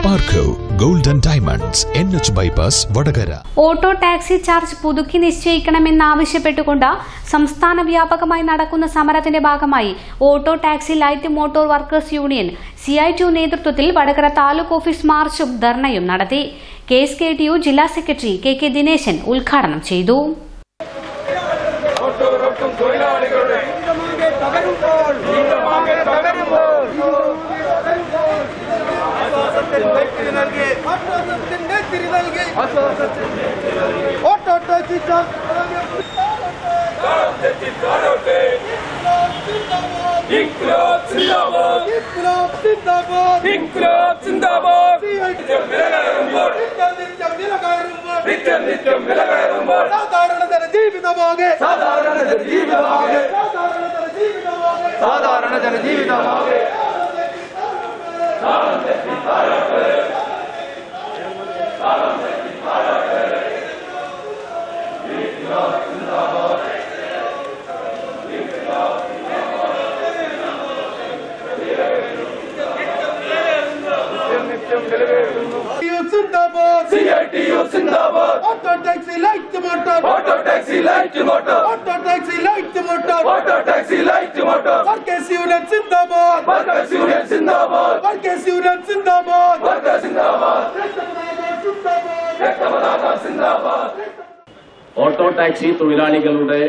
സ്പാർക്കോ golden diamonds N H bypass Vadakara auto taxi charge പുതുക്കി നിശ്ചയിക്കണമെന്നാവശ്യപ്പെട്ടുകൊണ്ട് സംസ്ഥാന വ്യാപകമായി നടക്കുന്ന സമരത്തിന്റെ ഭാഗമായി auto taxi light motor workers union C I T U നേതൃത്വത്തിൽ വടകര താലൂക്ക് ഓഫീസ് മാർച്ചും ധർണയും നടത്തി K S K T U ജില്ലാ സെക്രട്ടറി കെ കെ ദിനേശൻ ഉദ്ഘാടനം ചെയ്തു ഓട്ടോ ടാക്സി ഇൻക്ലാബ് സിന്ദാബാദ് നിത്യം നിത്യം വില കയറുമ്പോൾ സാധാരണ ജനജീവിതമാകെ സാധാരണ ജീവിതമാകെ സാധാരണ ജനജീവിതമാകെ സാധാരണ ജനജീവിതമാകെ സിന്ദാബാദ് CITU സിന്ദാബാദ് auto taxi light motor auto taxi light motor auto taxi light motor auto taxi light motor workers union സിന്ദാബാദ് വർക്കേഴ്സ് യൂണിയൻ സിന്ദാബാദ് വർക്കേഴ്സ് യൂണിയൻ സിന്ദാബാദ് വർക്കേഴ്സ് സിന്ദാബാദ് രക്തപതാക സിന്ദാബാദ് ഓട്ടോ ടാക്സി തൊഴിലാളികളുടെ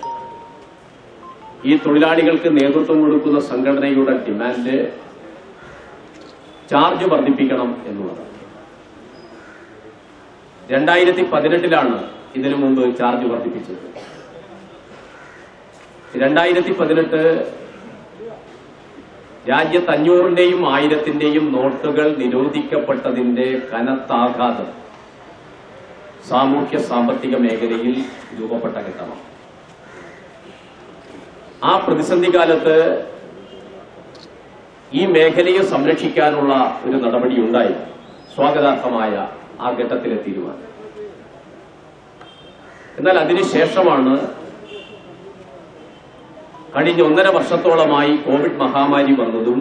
ഈ തൊഴിലാളികൾക്ക് നേതൃത്വം കൊടുക്കുന്ന സംഘടനയുടെ ഡിമാൻഡ് ചാർജ് വർദ്ധിപ്പിക്കണം എന്നുള്ളതാണ് രണ്ടായിരത്തി പതിനെട്ടിലാണ് ഇതിനു മുമ്പ് ചാർജ് വർദ്ധിപ്പിച്ചത് രണ്ടായിരത്തി പതിനെട്ട് രാജ്യത്ത് അഞ്ഞൂറിന്റെയും ആയിരത്തിന്റെയും നോട്ടുകൾ നിരോധിക്കപ്പെട്ടതിന്റെ കനത്താഘാതം സാമൂഹ്യ സാമ്പത്തിക മേഖലയിൽ രൂപപ്പെട്ട ഘട്ടമാണ് ആ പ്രതിസന്ധി കാലത്ത് ഈ മേഖലയെ സംരക്ഷിക്കാനുള്ള ഒരു നടപടി ഉണ്ടായി സ്വാഗതാർഹമായ ആ ഘട്ടത്തിലെ തീരുമാനം എന്നാൽ അതിനുശേഷമാണ് കഴിഞ്ഞ ഒന്നര വർഷത്തോളമായി കോവിഡ് മഹാമാരി വന്നതും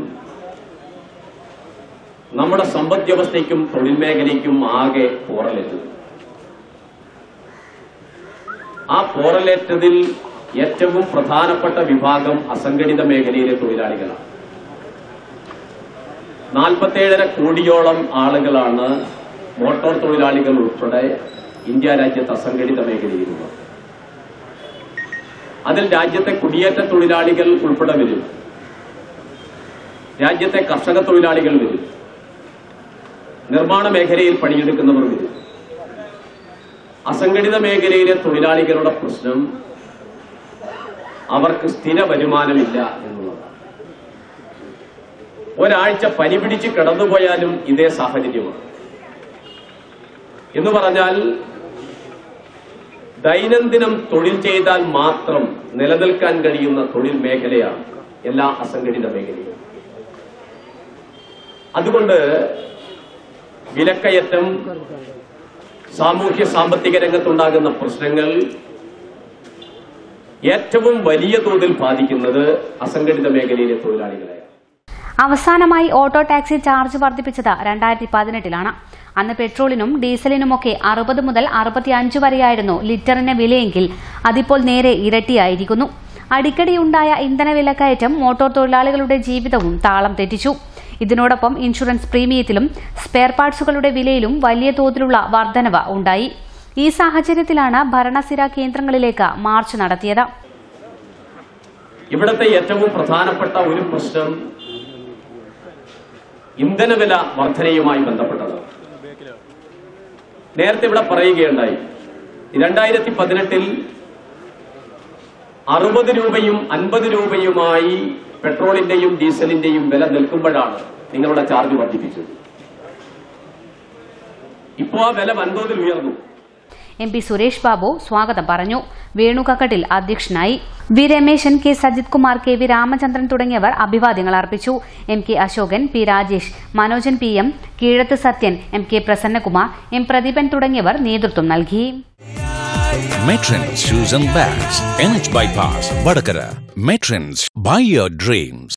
നമ്മുടെ സമ്പദ് വ്യവസ്ഥയ്ക്കും തൊഴിൽ മേഖലയ്ക്കും ആകെ പോറലേറ്റത് ആ പോറലേറ്റതിൽ ഏറ്റവും പ്രധാനപ്പെട്ട വിഭാഗം അസംഘടിത മേഖലയിലെ തൊഴിലാളികളാണ് നാൽപ്പത്തേഴര കോടിയോളം ആളുകളാണ് മോട്ടോർ തൊഴിലാളികൾ ഉൾപ്പെടെ ഇന്ത്യ രാജ്യത്ത് അസംഘടിത മേഖലയിലുള്ളത് അതിൽ രാജ്യത്തെ കുടിയേറ്റ തൊഴിലാളികൾ ഉൾപ്പെടെ വരും രാജ്യത്തെ കർഷക തൊഴിലാളികൾ വരും നിർമ്മാണ മേഖലയിൽ പണിയെടുക്കുന്നവർ വരും അസംഘടിത മേഖലയിലെ തൊഴിലാളികളുടെ പ്രശ്നം അവർക്ക് സ്ഥിര വരുമാനമില്ല എന്നുള്ളതാണ് ഒരാഴ്ച പനി പിടിച്ച് കിടന്നുപോയാലും ഇതേ സാഹചര്യമാണ് എന്ന് പറഞ്ഞാൽ ദൈനംദിനം തൊഴിൽ ചെയ്താൽ മാത്രം നിലനിൽക്കാൻ കഴിയുന്ന തൊഴിൽ മേഖലയാണ് എല്ലാ അസംഘടിത മേഖലയും അതുകൊണ്ട് വിലക്കയറ്റം സാമൂഹ്യ സാമ്പത്തിക രംഗത്തുണ്ടാകുന്ന പ്രശ്നങ്ങൾ ഏറ്റവും വലിയ തോതിൽ ബാധിക്കുന്നത് അസംഘടിത മേഖലയിലെ തൊഴിലാളികളെ അവസാനമായി ഓട്ടോ ടാക്സി ചാർജ് വർദ്ധിപ്പിച്ചത് രണ്ടായിരത്തി പതിനെട്ടിലാണ് അന്ന് പെട്രോളിനും ഡീസലിനുമൊക്കെ അറുപത് മുതൽ അറുപത്തിയഞ്ച് വരെയായിരുന്നു ലിറ്ററിന് വിലയെങ്കിൽ അതിപ്പോൾ നേരെ ഇരട്ടിയായിരിക്കുന്നു അടിക്കടിയുണ്ടായ ഇന്ധന വിലക്കയറ്റം മോട്ടോർ തൊഴിലാളികളുടെ ജീവിതവും താളം തെറ്റിച്ചു ഇതിനോടൊപ്പം ഇൻഷുറൻസ് പ്രീമിയത്തിലും സ്പെയർ പാർട്സുകളുടെ വിലയിലും വലിയ തോതിലുള്ള വർധനവ് ഉണ്ടായി ഈ സാഹചര്യത്തിലാണ് ഭരണസിര കേന്ദ്രങ്ങളിലേക്ക് മാർച്ച് നടത്തിയത് ഇവിടുത്തെ ഏറ്റവും പ്രധാനപ്പെട്ട ഒരു പ്രശ്നം ഇന്ധനവില വർധനയുമായി ബന്ധപ്പെട്ടതാണ് നേരത്തെ ഇവിടെ പറയുകയുണ്ടായി രണ്ടായിരത്തി പതിനെട്ടിൽ അറുപത് രൂപയും അൻപത് രൂപയുമായി പെട്രോളിന്റെയും ഡീസലിന്റെയും വില നിൽക്കുമ്പോഴാണ് നിങ്ങളുടെ ചാർജ് വർദ്ധിപ്പിച്ചത് ഇപ്പോ ആ വില വൻതോതിൽ ഉയർന്നു എം പി സുരേഷ് ബാബു സ്വാഗതം പറഞ്ഞു വേണുകക്കട്ടിൽ അധ്യക്ഷനായി V Rameshan K Sajith Kumar K V Ramachandran തുടങ്ങിയവർ അഭിവാദ്യങ്ങൾ അർപ്പിച്ചു M K Ashokan P Rajesh Manojan P M Keezhath Sathyan M K Prasannakumar M Pradeepan തുടങ്ങിയവർ നേതൃത്വം നൽകി Matrons Shoes and Bags, NH Bypass, Vadakara. Matrons, buy your dreams.